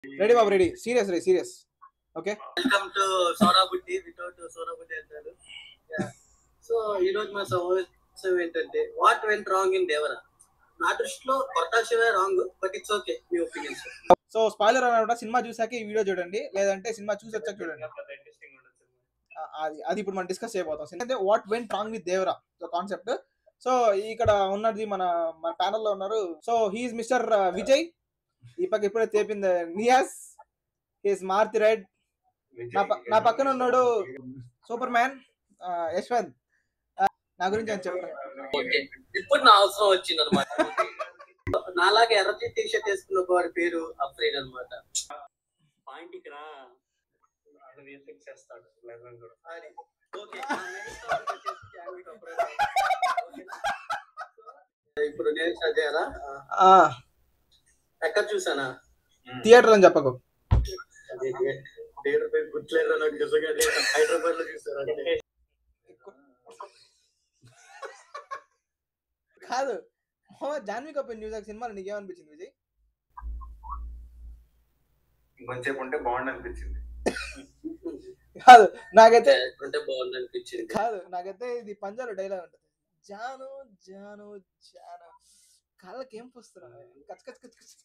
Ready బాబు ready serious ready serious okay welcome to soda బుడ్డి without soda బుడ్డి అంటారు సో ఈ రోజు మా సమావేశం ఏంటంటే what went wrong in Devara నా దృష్టిలో కొత్త శివే రాంగ్ బట్ ఇట్స్ ఓకే మీ ఒపీనియన్స్ సో స్పాయిలర్ అనమాట సినిమా చూసాక ఈ వీడియో చూడండి లేదంటే సినిమా చూసి వచ్చాక చూడండి ఆ, అది అది ఇప్పుడు మనం డిస్కస్ చేయబోతాం అంటే what went wrong with Devara so concept so ఇక్కడ ఉన్నది మన మన ప్యానల్ లో ఉన్నారు సో హీఈస్ మిస్టర్ విజయ్ ఈ పక్క ఇప్పుడే తేపింది నియాస్ హీస్ మారుతి రెడ్ నా ప- నా పక్కన ఉన్నాడు సూపర్ మ్యాన్ యశ్వంత్ ఆ, నా గురించి అని చెప్పండి ఓకే ఇప్పుడు నా అవసరం వచ్చింది అనమాట నాలాగే ఎర్ర టీ షర్ట్ వేసుకున్న వాడి పేరు అఫ్రీడ్ అనమాట పాయింట్ ఇక్కడ చేస్తాడు అది. ఓకే. నా next topic వచ్చేసి Janvi Kapoor. ఓకేనా? ఇప్పుడు నేను స్టార్ట్ చేయాలా ఆ, ఎక్కడ చూసానా థియేటర్ అని చెప్పకు థియేటర్ పేరు గుర్తులేదు నాకు నిజంగా హైదరాబాద్ లో చూసాను కాదు ఓ, జాన్వీ కపూర్ న్యూస్ సినిమాలో నీకేమనిపించింది విజయ్ ఇంకొంచెం ఉంటే బాగుండు అనిపించింది కాదు నాకైతే అంటే బాగుంది అనిపించింది కాదు నాకైతే ఇది పంజాలో డైలాగ్ ఉంటుంది జాను జాను జాను కళ్ళకి ఏం పుస్తున్నా కచ్ కచ్ కచ్ కచ్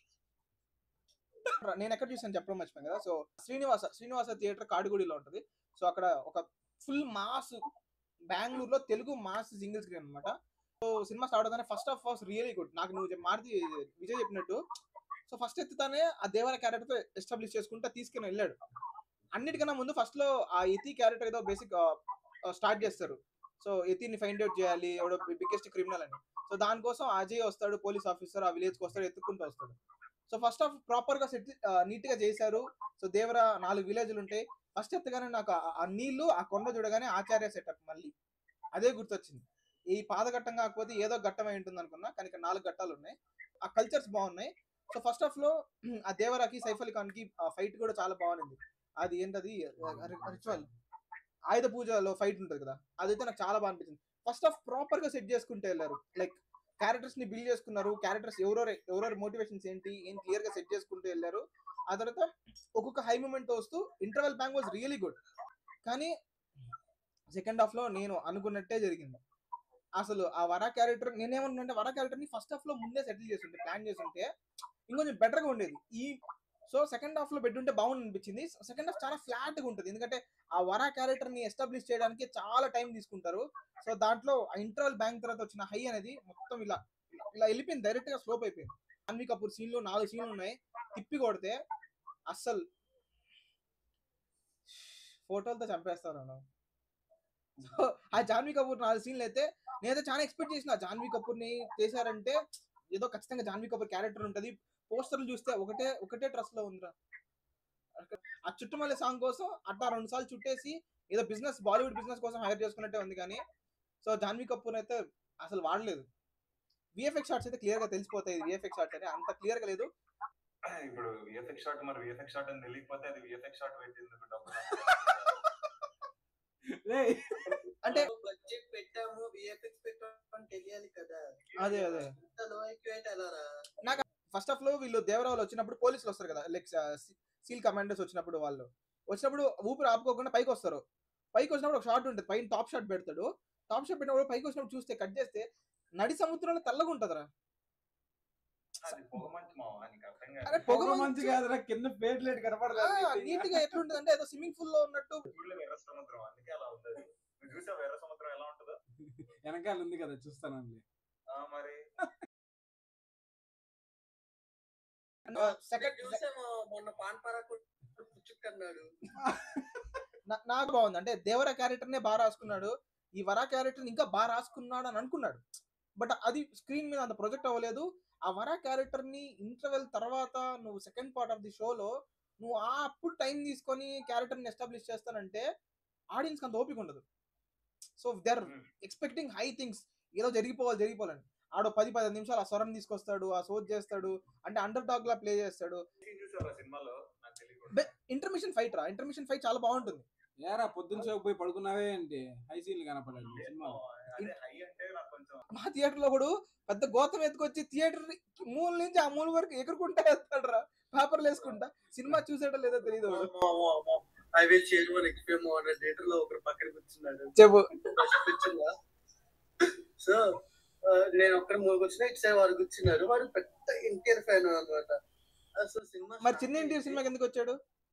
నేను ఎక్కడ చూసాను చెప్పడం మర్చిపోయాను కదా సో శ్రీనివాస శ్రీనివాస థియేటర్ కాడిగూడిలో ఉంటుంది సో అక్కడ ఒక ఫుల్ మాస్ బెంగళూరులో తెలుగు మాస్ సింగిల్ స్క్రీన్ అన్నమాట సో సినిమా స్టార్ట్ అవుతానే first half was really good నాకు నువ్వు చెప్- మారుతి విజయ్ చెప్పినట్టు సో ఫస్ట్ ఎత్తుతానే ఆ దేవర క్యారెక్టర్ ఎస్టాబ్లిష్ చేసుకుంటా తీసుకుని వెళ్ళాడు అన్నిటికన్నా ముందు ఫస్ట్ లో ఆ ఎతి క్యారెక్టర్ ఏదో బేసిక్ స్టార్ట్ చేస్తారు సో ఎతిని ఫైండ్ అవుట్ చేయాలి ఎవడో బిగ్గెస్ట్ క్రిమినల్ అని సో దానికోసం అజయ్ వస్తాడు పోలీస్ ఆఫీసర్ ఆ విలేజ్ కి వస్తాడు ఎత్తుకుంటూ వస్తాడు సో ఫస్ట్ ఆఫ్ ప్రాపర్ గా సెట్ నీట్ గా చేశారు సో దేవర నాలుగు విలేజ్లు ఉంటాయి ఫస్ట్ ఎత్తగానే నాకు ఆ- ఆ నీళ్లు ఆ కొండ చూడగానే ఆచార్య సెటప్ మళ్ళీ అదే గుర్తొచ్చింది ఈ పాదఘట్టం కాకపోతే ఏదో ఘట్టమై ఉంటుంది అనుకున్నా కానీ ఇక్కడ నాలుగు ఘట్టాలు ఉన్నాయి ఆ కల్చర్స్ బాగున్నాయి సో ఫస్ట్ హాఫ్ లో ఆ దేవరాకి సైఫ్ అలీ ఖాన్ కి ఫైట్ కూడా చాలా బాగుంది అది ఏంటది రిచువల్ ఆయుధ పూజలో ఫైట్ ఉంటుంది కదా అదైతే నాకు చాలా బాగా అనిపించింది ఫస్ట్ ఆఫ్ ప్రాపర్ గా సెట్ చేసుకుంటూ వెళ్ళారు లైక్ క్యారెక్టర్స్ ని బిల్డ్ చేసుకున్నారు క్యారెక్టర్స్ ఎవరెవరు ఎవరెవరి మోటివేషన్స్ ఏంటి ఏం క్లియర్ గా సెట్ చేసుకుంటూ వెళ్ళారు ఆ తర్వాత ఒక్కొక్క హై మూమెంట్ వస్తూ interval bang was really good కానీ సెకండ్ హాఫ్ లో నేను అనుకున్నట్టే జరిగింది అసలు ఆ వరా క్యారెక్టర్ నేనేమనుకుంటే వరా క్యారెక్టర్ ని ఫస్ట్ హాఫ్ లో ముందే సెటిల్ చేస్తుంటే ప్లాన్ చేస్తుంటే ఇంకొంచెం బెటర్ గా ఉండేది ఈ సో సెకండ్ హాఫ్ లో పెట్టుంటే బాగుంది అనిపించింది సెకండ్ హాఫ్ చాలా ఫ్లాట్ గా ఉంటుంది ఎందుకంటే ఆ వరా క్యారెక్టర్ ని ఎస్టాబ్లిష్ చేయడానికి చాలా టైం తీసుకుంటారు సో దాంట్లో ఆ ఇంటర్వల్ బ్యాంక్ తర్వాత వచ్చిన హై అనేది మొత్తం ఇలా ఇలా వెళ్ళిపోయింది డైరెక్ట్ గా స్లోప్ అయిపోయింది అన్వి కపూర్ సీన్లు నాలుగు సీన్లు ఉన్నాయి తిప్పి కొడితే అస్సలు ఫోటోలతో చంపేస్తారు అన్న సో ఆ జాన్వీ కపూర్ నాలుగు సీన్లు అయితే నేనైతే చాలా ఎక్స్పెక్ట్ చేసిన జాన్వీ కపూర్ ని చేశారంటే ఏదో ఖచ్చితంగా జాన్వీ కపూర్ క్యారెక్టర్ ఉంటది పోస్టర్లు చూస్తే ఒకటే ఒకటే డ్రెస్ లో ఉందిరా ఆ చుట్టుమల్లి సాంగ్ కోసం అట్లా రెండు సార్లు చుట్టేసి ఏదో బిజినెస్ బాలీవుడ్ బిజినెస్ కోసం హైర్ చేసుకున్నట్టే ఉంది కానీ సో జాన్వీ కపూర్ అయితే అసలు వాడలేదు విఎఫ్ఎక్స్ షాట్స్ అయితే క్లియర్ గా తెలిసిపోతాయి విఎఫ్ఎక్స్ షాట్స్ అని అంత క్లియర్ గా లేదు ఇప్పుడు విఎఫ్ఎక్స్ షాట్ మరి విఎఫ్ఎక్స్ షాట్ అని తెలియకపోతే అది విఎఫ్ఎక్స్ షాట్ పెట్టి ఎందుకు డబ్బులు అంటే బడ్జెట్ పెట్టాము విఎఫ్ఎక్స్ పెట్టామని తెలియాలి కదా అదే అదే ఇంత లో ఎక్కువ ఎలా ఫస్ట్ ఆఫ్ లో వీళ్ళు దేవరావులు వచ్చినప్పుడు పోలీసులు వస్తారు కదా లైక్ సీల్ కమాండర్స్ వచ్చినప్పుడు వాళ్ళు వచ్చినప్పుడు ఊపిరి ఆపుకోకుండా పైకి వస్తారు పైకి వచ్చినప్పుడు ఒక షాట్ ఉంటుంది పైన టాప్ షాట్ పెడతాడు టాప్ షాట్ పెట్టినప్పుడు పైకి వచ్చినప్పుడు చూస్తే కట్ చేస్తే నడి సముద్రంలో తెల్లగా ఉంటదిరా అది పొగ మంచి మావా నీకు అర్థం అరే కాదు పొగ పొగ మంచు మంచి కాదురా కింద ప్లేట్ కనపడదు నీట్ గా ఎట్లుంటది అంటే ఏదో స్విమ్మింగ్ పూల్ లో ఉన్నట్టు చూడలేము ఎర్ర సముద్రం అందుకే అలా ఉంటుంది నువ్వు చూసావు ఎర్ర సముద్రం ఎలా ఉంటుందో వెనకాల ఉంది కదా చూస్తానండి ఆ, మరి సెకండ్ చూసాము మొన్న పాన్ పరాకు పుచ్చుకన్నాడు నాకు బాగుంది అంటే దేవర క్యారెక్టర్ నే బాగా రాసుకున్నాడు ఈ వరా క్యారెక్టర్ ఇంకా బాగా రాసుకున్నాడు అని అనుకున్నాడు బట్ అది స్క్రీన్ మీద అంత ప్రొజెక్ట్ అవ్వలేదు ఆ వరా క్యారెక్టర్ ని ఇంటర్వెల్ తర్వాత నువ్వు సెకండ్ పార్ట్ ఆఫ్ ది షోలో నువ్వు ఆ అప్పుడు టైం తీసుకొని క్యారెక్టర్ ని ఎస్టాబ్లిష్ చేస్తానంటే ఆడియన్స్ అంత ఓపిక ఉండదు so they are expecting high things ఏదో జరిగిపోవాలి జరిగిపోవాలని ఆడో పది పదిహేను నిమిషాలు ఆ స్వరం తీసుకొస్తాడు ఆ సోచ్ చేస్తాడు అంటే అండర్ డాగ్ లా ప్లే చేస్తాడు సీన్ చూసావా సినిమాలో నాకు తెలియకుండా ఇంటర్మిషన్ ఫైట్ రా ఇంటర్మిషన్ ఫైట్ చాలా బాగుంటుంది ఏరా పొద్దున్న సేపు పోయి పడుకున్నావే ఏంటి హై సీన్లు కనపడాలి సినిమా అదే హై అంటే నాకు కొంచెం మా థియేటర్ లో కూడా పెద్ద గోతం ఎత్తుకొచ్చి థియేటర్ మూల నుంచి ఆ మూల వరకు ఎగురుకుంటా వేస్తాడు రా పేపర్లు వేసుకుంటా సినిమా చూసాడో లేదో తెలియదు వాడు. I will share one experience అనే థియేటర్ లో ఒకరు పక్కన కూర్చున్నాడు చెప్పు కూర్చున్నా సో నేను ఒక్కరి మూడు కూర్చున్నా ఇటు సైడ్ వారు కూర్చున్నారు వాడు పెద్ద ఎన్టీఆర్ ఫ్యాన్ అనమాట సో సినిమా మరి చిన్న ఇంటి సినిమాకి ఎందుకు వచ్చాడు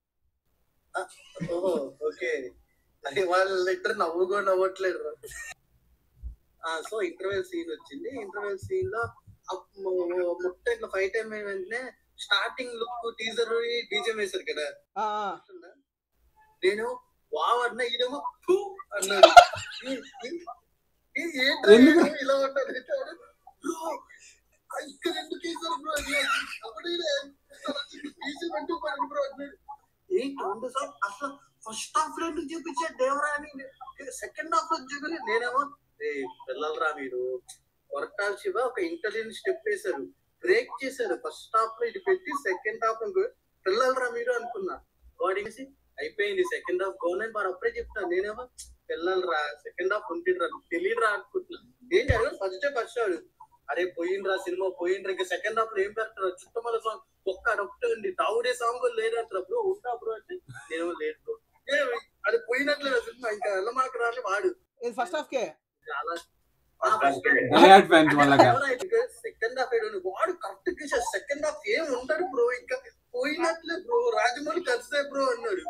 ఓహో ఓకే అది వాళ్ళు ఇద్దరు నవ్వు కూడా నవ్వట్లేదు సో ఇంటర్వెల్ సీన్ వచ్చింది ఇంటర్వెల్ సీన్ లో అప్ ము- ముట్ట ఇట్లా ఫైట్ అయిన వెంటనే స్టార్టింగ్ లుక్ టీజర్ బీజం వేశారు కదా ఆ, ఆ. నేను వావ్ అన్న ఇదేమో ఫూ అన్నాడు ఈ- ఈ- ఈ ఏంట్రా ఎందుకు? ఇది ఇలా ఉంటాడు అంటే వాడు, "బ్రో, ఆ ఇక్కడ ఎందుకు వేశారు బ్రో అని అప్పుడు ఈయన, "బీజం ఎందుకు పడింది బ్రో అన్నాడు ఏంటి రెండు సార్లు అసలు ఫస్ట్ హాఫ్ లో ఎందుకు చూపించాడు దేవరా అని సెకండ్ హాఫ్ లో చూపించి నేనేమో ఏ పిల్లలరా మీరు కొరటాల శివ ఒక ఇంటెలిజెంట్ స్టెప్ వేశారు బ్రేక్ చేశారు ఫస్ట్ హాఫ్ లో ఇది పెట్టి సెకండ్ హాఫ్ లో పిల్లలరా మీరు అనుకున్నా వాడి అయిపోయింది సెకండ్ హాఫ్ గోన్ అని వారు అప్పుడే చెప్తాను నేనేమో పిల్లలరా సెకండ్ హాఫ్ ఉంటుండ్రా తెలియదురా అనుకుంటున్నా ఏంటి అడగ ఫస్ట్ ఫస్ట్ ఆడు అరే పోయిండ్రా సినిమా పోయిండ్రా ఇంకా సెకండ్ హాఫ్ లో ఏం పెడతారు చుట్టమల సాంగ్ ఒక్క అదొకటే ఉంది తావుడే సాంగ్ కూడా లేదంటారా బ్రో ఉంటా బ్రో అంటే నేను లేదు బ్రో ఏ, అది పోయినట్లేదు సినిమా ఇంకా ఎల్లమాక రాలే వాడు ఇది ఫస్ట్ హాఫ్ కే చాలా First half ఏ. డైహార్డ్ ఫ్యాన్స్ వాళ్ళగా సెకండ్ హాఫ్ ఏడు వాడు కరెక్ట్ సెకండ్ హాఫ్ ఏం ఉంటాడు బ్రో ఇంకా పోయినట్లే బ్రో రాజమౌళి కలిసే బ్రో అన్నాడు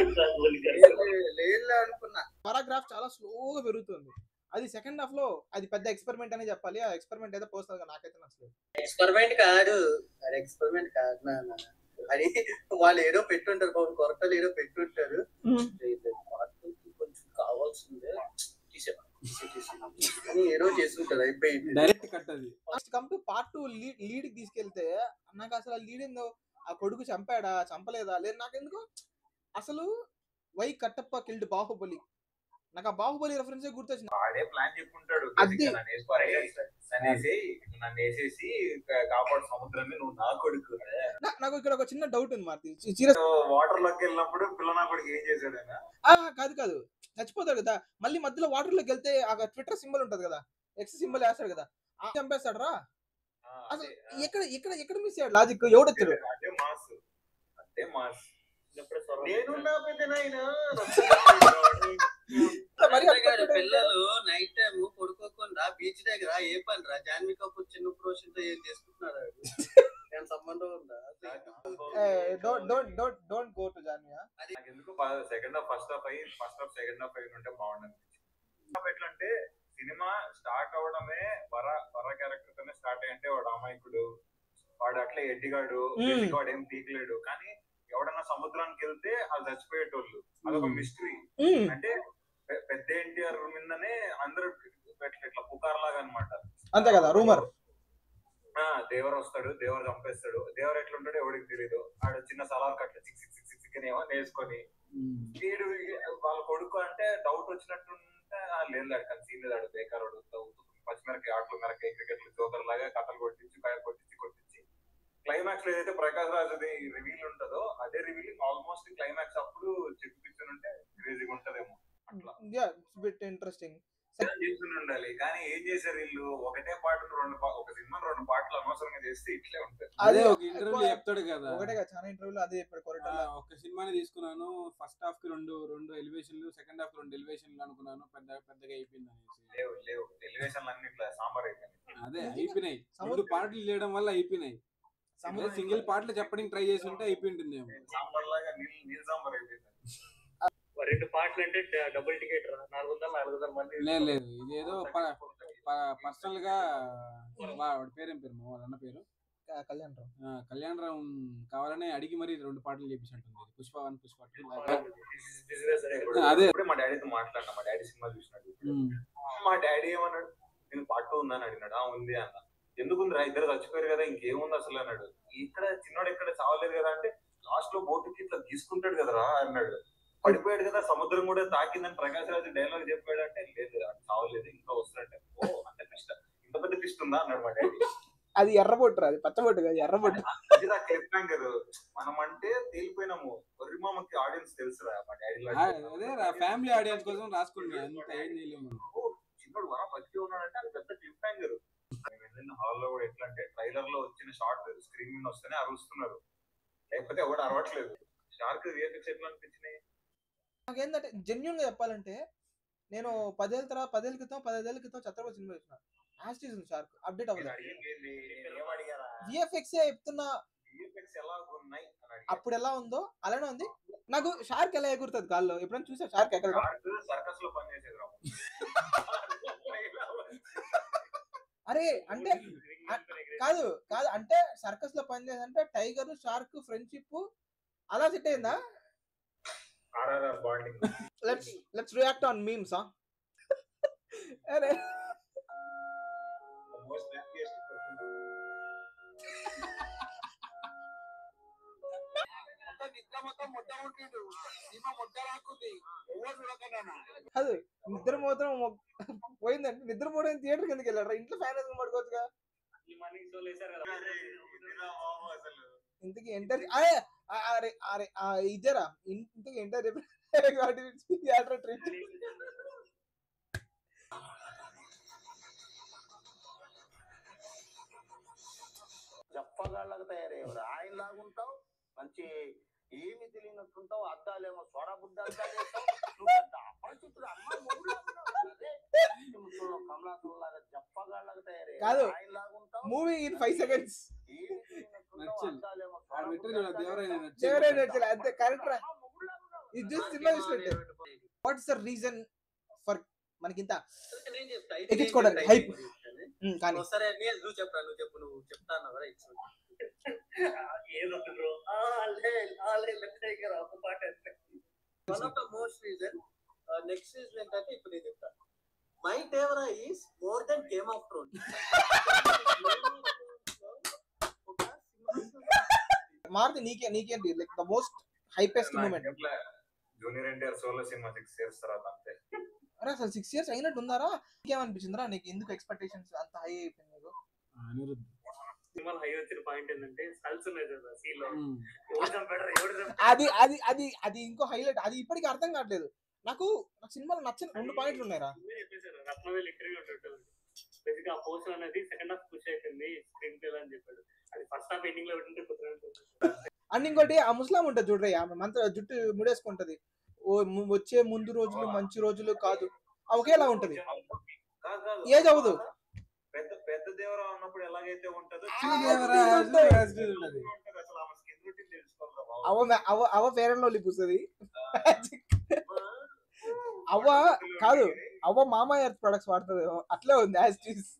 లేదు అనుకున్నా పారాగ్రాఫ్ చాలా స్లోగా పెరుగుతుంది అది సెకండ్ హాఫ్ లో అది పెద్ద ఎక్స్పెరిమెంట్ అనే చెప్పాలి ఆ ఎక్స్పెరిమెంట్ అయితే పర్సనల్ గా నాకైతే నచ్చలేదు ఎక్స్పెరిమెంట్ కాదు అది ఎక్స్పెరిమెంట్ కాదు నాన్న అది వాళ్ళు ఏదో పెట్టుంటారు బాబు కొరతలు ఏదో పెట్టుంటారు ఇది పార్టీకి కొంచెం కావాల్సిందే తీసేవా తీసే, తీసే. అని ఏదో చేస్తుంటారు అయిపోయింది డైరెక్ట్ కట్ అది next come to part two lead lead తీసుకెళ్తే నాకు అసలు ఆ లీడ్ ఏందో ఆ కొడుకు చంపాడా చంపలేదా లేదు నాకెందుకు అసలు వై కట్టప్ప కిల్డ్ బాహుబలి నాకు ఆ బాహుబలి రెఫరెన్స్ గుర్తొచ్చింది వాడే ప్లాన్ చెప్పుకుంటాడు అది- బేసిక్గా నన్ను వేసుకోవాలి నన్ను వేసి నన్ను వేసేసి కా- కాపాడు సముద్రాన్ని నువ్వు నా కొడుకు నా- నాకు ఇక్కడ ఒక చిన్న డౌట్ ఉంది మార్తి సీరియస్ వాటర్ లోకి వెళ్ళినప్పుడు పిల్ల నా కొడుకు ఏం చేశాడు ఆయన కాదు కాదు చచ్చిపోతాడు కదా మళ్ళీ మధ్యలో వాటర్ లోకి వెళ్తే ఆ ట్విట్టర్ సింబల్ ఉంటది కదా ఎక్స్ సింబల్ వేస్తాడు కదా ఆ చంపేస్తాడు రా ఆ, అసలు అదే, ఎక్కడ ఎక్కడ ఎక్కడ మిస్ అయ్యాడు లాజిక్ ఎవడొచ్చాడు అదే మాస్ అదే మాస్ నేను నా పెద్ద నాయనా మరి గారు అప్పుడు పిల్లలు నైట్ టైం పడుకోకుండా బీచ్ దగ్గర ఏ పని రా జాన్వీ కపూర్ చిన్న ప్రోషన్ తో ఏం చేసుకుంటున్నారు నేను సంబంధం ఉందా don't don't don't don't go to జాన్వియా నాకు ఎందుకు సెకండ్ హాఫ్ ఫస్ట్ హాఫ్ అయ్యి ఫస్ట్ హాఫ్ సెకండ్ హాఫ్ అయ్యి ఉంటే బాగుండదు ఎట్లా అంటే సినిమా స్టార్ట్ అవడమే వర వర క్యారెక్టర్ తోనే స్టార్ట్ అయ్యంటే వాడు అమాయకుడు వాడు అట్లే ఎడ్డిగాడు Hmm. బేసిక్ వాడు ఏం పీకలేడు కానీ ఎవడన్నా సముద్రానికి వెళ్తే అది చచ్చిపోయేటోళ్ళు అదొక Hmm. మిస్టరీ అంటే పె- పెద్ద ఎన్టీఆర్ మీదనే అందరూ ఇట్లా ఇట్లా పుకార్ లాగా అనమాట అంతే కదా రూమర్ దేవర్ వస్తాడు దేవర్ చంపేస్తాడు దేవర్ ఎట్లుంటాడో ఎవరికి తెలియదు ఆడ చిన్న సలార్ కట్ల చిక్ చిక్ చిక్ చిక్ ఏమో నేసుకొని వీడు వాళ్ళ కొడుకు అంటే డౌట్ వచ్చినట్టుంటే "ఆ, లేదు లేదు కానీ సీన్ లేదు ఆడు బేకార్ వాడు ఉత్త- ఉత్త పచ్చిమిరకాయ ఆటలు మిరకాయ క్రికెట్ జోకర్ లాగా కథలు కొట్టించి కాయ కొట్టించి కొట్టించి క్లైమాక్స్ లో ఏదైతే ప్రకాష్ రాజుది రివీల్ ఉంటుందో అదే రివీలింగ్ ఆల్మోస్ట్ క్లైమాక్స్ అప్పుడు చెప్పి ఉంటే క్రేజీగా ఉంటదేమో అట్లా యా బిట్ ఇంట్రెస్టింగ్ చేసుకుని ఉండాలి కానీ ఏం చేశారు వీళ్ళు ఒకటే పాటను రెండు పా- ఒక సినిమా రెండు పాటలు అనవసరంగా చేస్తే ఇట్లే ఉంటుంది అదే ఒక ఎక్కువ- ఇంటర్వ్యూ చెప్తాడు కదా ఒకటే కదా చాలా ఇంటర్వ్యూలో అదే ఇప్పుడు ఆ, కొరటల్లో ఒక సినిమాని తీసుకున్నాను ఫస్ట్ హాఫ్ కి రెండు రెండు ఎలివేషన్లు సెకండ్ హాఫ్ రెండు ఎలివేషన్లు అనుకున్నాను పెద్ద పెద్దగా అయిపోయింది అనేసి లేవు లేవు ఎలివేషన్ అన్ని ఇట్లా సాంబార్ అయిపోయింది అదే నిజంగా అయిపోయినాయి రెండు సముద్ర- పాటలు చేయడం వల్ల అయిపోయినాయి సముద్ర- సింగిల్ పాటలు చెప్పడానికి ట్రై చేసి ఉంటే అయిపోయింటుందేమో సాంబార్ లాగా నీళ్ళు నీళ్ళు సాంబార్ అయిపోయింది రెండు పాటలు అంటే డబుల్ టికెట్ రా నాలుగు వందలు నాలుగు వందల మంది లేదు లేదు ఇదేదో పర్సనల్ గా వా- వాడి పేరేం పేరు మా వాళ్ళ అన్న పేరు క- కళ్యాణ్ రావు ఆ, కళ్యాణ్ రావు కావాలని అడిగి మరి రెండు పాటలు చేపించినట్టుంది పుష్ప వన్ పుష్ప టూ ఇప్పుడు- అదే. ఇప్పుడే మా డాడీతో మాట్లాడినా మా డాడీ సినిమా చూసినాడు ఉమ్. మా డాడీ ఏమన్నాడు నేను పాట ఉందని అడిగినాడు ఆ ఉంది అన్న ఎందుకు ఉందిరా ఇద్దరు చచ్చిపోయారు కదా ఇంకేముంది అసలు అన్నాడు ఇక్కడ చిన్నోడు ఎక్కడ చావలేదు కదా అంటే లాస్ట్ లో బోటుకి ఇట్లా తీసుకుంటాడు కదరా అన్నాడు పడిపోయాడు కదా సముద్రం కూడా తాకిందని ప్రకాశ్ రాజు డైలాగ్ చెప్పాడు అంటే లేదు అది చావలేదు ఇంకా వస్తున్నట్టే ఓ అంత ట్విస్ట్ ఇంత పెద్ద ట్విస్ట్ ఉందా అన్నాడు మా డాడీ అది ఎర్రబొట్టు అది పచ్చబొట్టు కాదు ఎర్రబొట్టు అది నా క్లిప్ హ్యాంగర్ మనం అంటే తేలిపోయినాము ఒరిమామకి ఆడియన్స్ తెలుసురా మా డాడీ ఆ, అదే ఫ్యామిలీ ఆడియన్స్ కోసం రాసుకున్నా అంత ఏం చేయలేము మనం. చిన్నోడు వరా సినిమాల్లో కూడా ఎట్లా అంటే ట్రైలర్ లో వచ్చిన షార్ట్ స్క్రీన్ మీద వస్తేనే అరుస్తున్నారు లేకపోతే ఎవడు అరవట్లేదు షార్క్ విఎఫ్ఎక్స్ ఎట్లా అనిపించినాయి నాకేంటంటే జెన్యున్ గా చెప్పాలంటే నేను పదేళ్ళ తర్వాత పదేళ్ళ క్రితం పదిహేదేళ్ళ క్రితం ఛత్రపతి సినిమా చూసిన యాస్టీస్ ఉంది షార్క్ అప్డేట్ మీరు అవ్వలేదు అడిగింది ఏంది? ఏం అడిగారా విఎఫ్ఎక్స్ చెప్తున్నా విఎఫ్ఎక్స్ ఎలా ఉన్నాయి అని అడిగారు. అప్పుడు ఎలా ఉందో అలానే ఉంది నాకు షార్క్ ఎలా ఎగురుతుంది గాల్లో ఎప్పుడైనా చూసా షార్క్ ఎక్కడ షార్క్ సర్కస్ లో పనిచేసేది రా అరే అంటే కాదు కాదు అంటే సర్కస్ లో పనిచేసి అంటే టైగర్ షార్క్ ఫ్రెండ్షిప్ అలా సెట్ అయిందా RRR bonding let's let's react on memes అరే మోస్ట్ అది నిద్ర మాత్రం పోయిందండి నిద్ర పోవడం థియేటర్ కిందకి వెళ్ళాడు ఇంట్లో ఫ్యాన్ వేసుకుని పడుకోవచ్చుగా ఇంతకీ ఎంటర్ అరే ఆ- అరే అరే ఆ ఇద్దరా ఇన్- ఇంతకీ ఎంటర్ థియేటర్ ట్రీట్ జప్పగాళ్ళగా తయారయ్యేవారు ఆయన లాగుంటావు మంచి ఏమి తెలియనట్టుంటావు అద్దాలేమో సోడా బుడ్డ అద్దాలు వేస్తావు. నువ్వు పెద్ద అపరిచితుడు అమ్మ మొగుడులాగా ఉన్నావు. అదే ముసలోళ్ళు కమలాసన్ లాగా జప్పగాళ్ళగా తయారయ్యారు కాదు. ఆయన లాగుంటావు మూవీ ఇన్ ఫైవ్ సెకండ్స్ ఏమి తెలియనట్టుంటావు నచ్చింది. అద్దాలేమో ఆడ సోడా పెట్టిన బుడ్డ చూడ అద్దాలు దేవరాయన వేస్తావు. నచ్చింది. దేవరాయన నచ్చలే, అంతే correct రా. అమ్మ మొగుడులాగా ఉన్నావు. ఇది జస్ట్ సినిమా చూసినట్టే what is the reason for మనకింత నేను చెప్తా ఎక్కించుకోవడానికి, hype. ఉమ్, కానీ సరే నేను నువ్వు చెప్పరా నువ్వు చెప్పు నువ్వు చెప్తా అన్నావు కదా ఇచ్చు ఏదొద్దు bro one of the most reason next reason ఏంటంటే ఇప్పుడు నేను చెప్తా my Devara is more than Game of Throne Maruthi నీకే నీకేంటి like the most hypest moment junior NTR solo cinema six years తర్వాత అంతే అరే అసలు సిక్స్ ఇయర్స్ అయినట్టు ఉందారా నీకేమనిపించిందిరా నీకు ఎందుకు ఎక్స్పెక్టేషన్స్ అంత హై అయిపోయింది నీకు ఆ, అనిరుద్ధ్. సినిమాలో హై వచ్చిన పాయింట్ ఏంటంటే స్కల్స్ ఉన్నాయి కదా సీన్ లో ఉమ్. ఎవరు చంపాడు ఎవరు చంపాడు అది అది అది అది ఇంకో హైలైట్ అది ఇప్పటికీ అర్థం కావట్లేదు నాకు నాకు సినిమాలో నచ్చిన రెండు పాయింట్లు ఉన్నాయిరా ముందే చెప్పేశారు రత్నవేల్ ఇంటర్వ్యూ ఉంటుంది బేసిక్ ఆ పోస్టర్ అనేది సెకండ్ హాఫ్ పుష్ అయిపోయింది స్క్రీన్ ప్లే అని చెప్పాడు అది ఫస్ట్ హాఫ్ ఎండింగ్ లో ఉంటే కుదరదు అండ్ ఇంకోటి ఆ ముస్లాం ఉంటుంది చూడరే ఆమె మంత్ర జుట్టు ముడేసుకుంటది ఓ ము- వచ్చే ముందు రోజులు మంచి రోజులు కాదు ఆ ఒకేలా ఉంటది కాదు కాదు ఏజ్ అవ్వదు పెద్ద పెద్ద దేవరా ఉన్నప్పుడు ఎలాగైతే ఉంటుందో ఆ, చిన్న దేవరా దేవరా ఉంటుంది. ఉంటుంది. ఉంటది. అసలు ఆమె స్కిన్ రొటీన్ తెలుసుకోవాలి బాబు. అవ మ- అవ అవ ఫేర్ అండ్ లవ్లీ పూస్తుంది అవ్వ కాదు అవ్వ మామా ఎర్త్ ప్రొడక్ట్స్ వాడుతుంది అట్లే ఉంది యాజ్ టీస్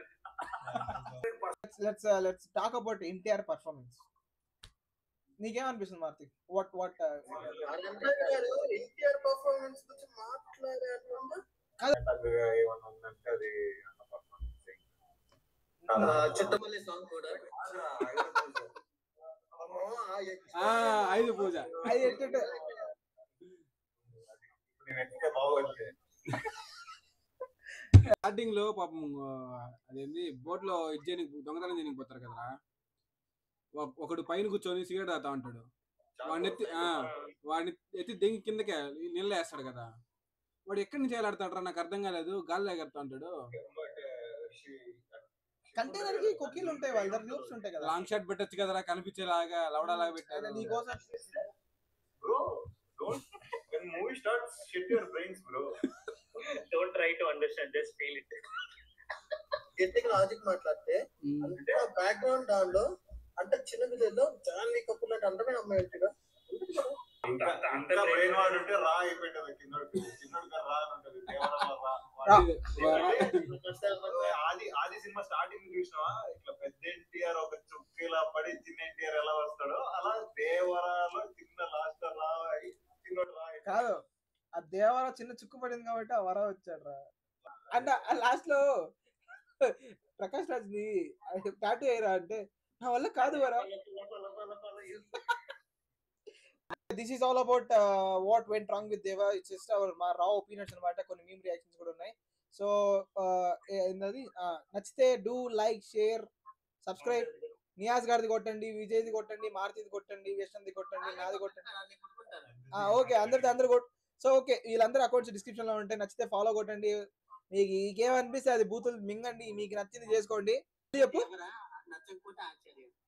let's let's talk about NTR performance నీకేమనిపిస్తుంది మార్తి వాట్ వాట్ ఎన్టీఆర్ పర్ఫార్మెన్స్ గురించి మాట్లాడారు పెద్దగా ఏమన్నా ఉందంటే అది అన్న performance. చుట్టమల్లి సాంగ్ కూడా కాదురా, ఐదో రోజు. అమ్మో, ఆ ఎక్స్- ఆ, ఐదు పూజ అది ఏంటంటే ఇప్పుడు నేను ఎక్కితే బాగోదు స్టార్టింగ్ లో పాపం ఆ, అదేంది బోట్ లో ఇచ్చేయనికి దొంగతనం చేయడానికి పోతారు కదరా ఒక- ఒకడు పైన కూర్చొని సిగరెట్ తాగుతా ఉంటాడు వాడిని ఎత్తి ఆ, వాడిని ఎత్తి దెంగి కిందకే నీళ్ళు వేస్తాడు కదా వాడు ఎక్కడి నుంచి వేలాడతాడు నాకు అర్థం కాలేదు గాల్లో ఎగరుతా ఉంటాడు కంటైనర్ కి కొకీలు ఉంటాయి వాళ్ళ దగ్గర లూప్స్ ఉంటాయి కదా లాంగ్ షాట్ పెట్టొచ్చు కదరా కనిపించేలాగా లవడాలాగా అదే పెట్టారు నీకోసం bro don't when movie starts shit your brains bro don't try to understand just feel it గట్టిగా లాజిక్ మాట్లాడితే ఉమ్. అంటే ఆ బ్యాక్గ్రౌండ్ దానిలో అంటే చిన్న పిల్లల్లో జాన్వీ కపూర్ లాంటి అందమే అమ్మాయి ఉంటుంది ఇంకా అంత అంత బ్రెయిన్ వాడు ఉంటే రా అయిపోయింది చిన్నోడికి చిన్నోడికి రా అని ఉంటది దేవరాల రా రా. అంటే ఆది ఆది సినిమా స్టార్టింగ్ చూసినావా ఇట్లా పెద్ద ఎన్టీఆర్ ఒక చుక్కిలా పడి చిన్న ఎన్టీఆర్ ఎలా వస్తాడో అలా దేవరాలో చిన్న లాస్ట్ రా అయి చిన్నోడు రా అయిపోయాడు. కాదు ఆ దేవర చిన్న చుక్కు పడింది కాబట్టి ఆ వర వచ్చాడు రా అంటే లాస్ట్ లో ప్రకాష్ రాజ్ ని టాటూ అయ్యరా అంటే నా వల్ల కాదు వరా this is all about what went wrong with Deva it's just our మా రా ఒపీనియన్స్ అనమాట కొన్ని మీమ్ రియాక్షన్స్ కూడా ఉన్నాయి సో ఏంటది నచ్చితే do like share subscribe Niyaz గారిది కొట్టండి విజయ్ది కొట్టండి మారుతిది కొట్టండి యశ్వంత్ది కొట్టండి నాది కొట్టండి ఓకే అందరిది అందరు కొట్ సో ఓకే వీళ్ళందరూ అకౌంట్స్ డిస్క్రిప్షన్ లో ఉంటాయి నచ్చితే ఫాలో కొట్టండి మీకు ఇంకేమనిపిస్తే అది బూతులు మింగండి మీకు నచ్చింది చేసుకోండి చెప్పు ఎవరా? నచ్చకపోతే ఆశ్చర్యం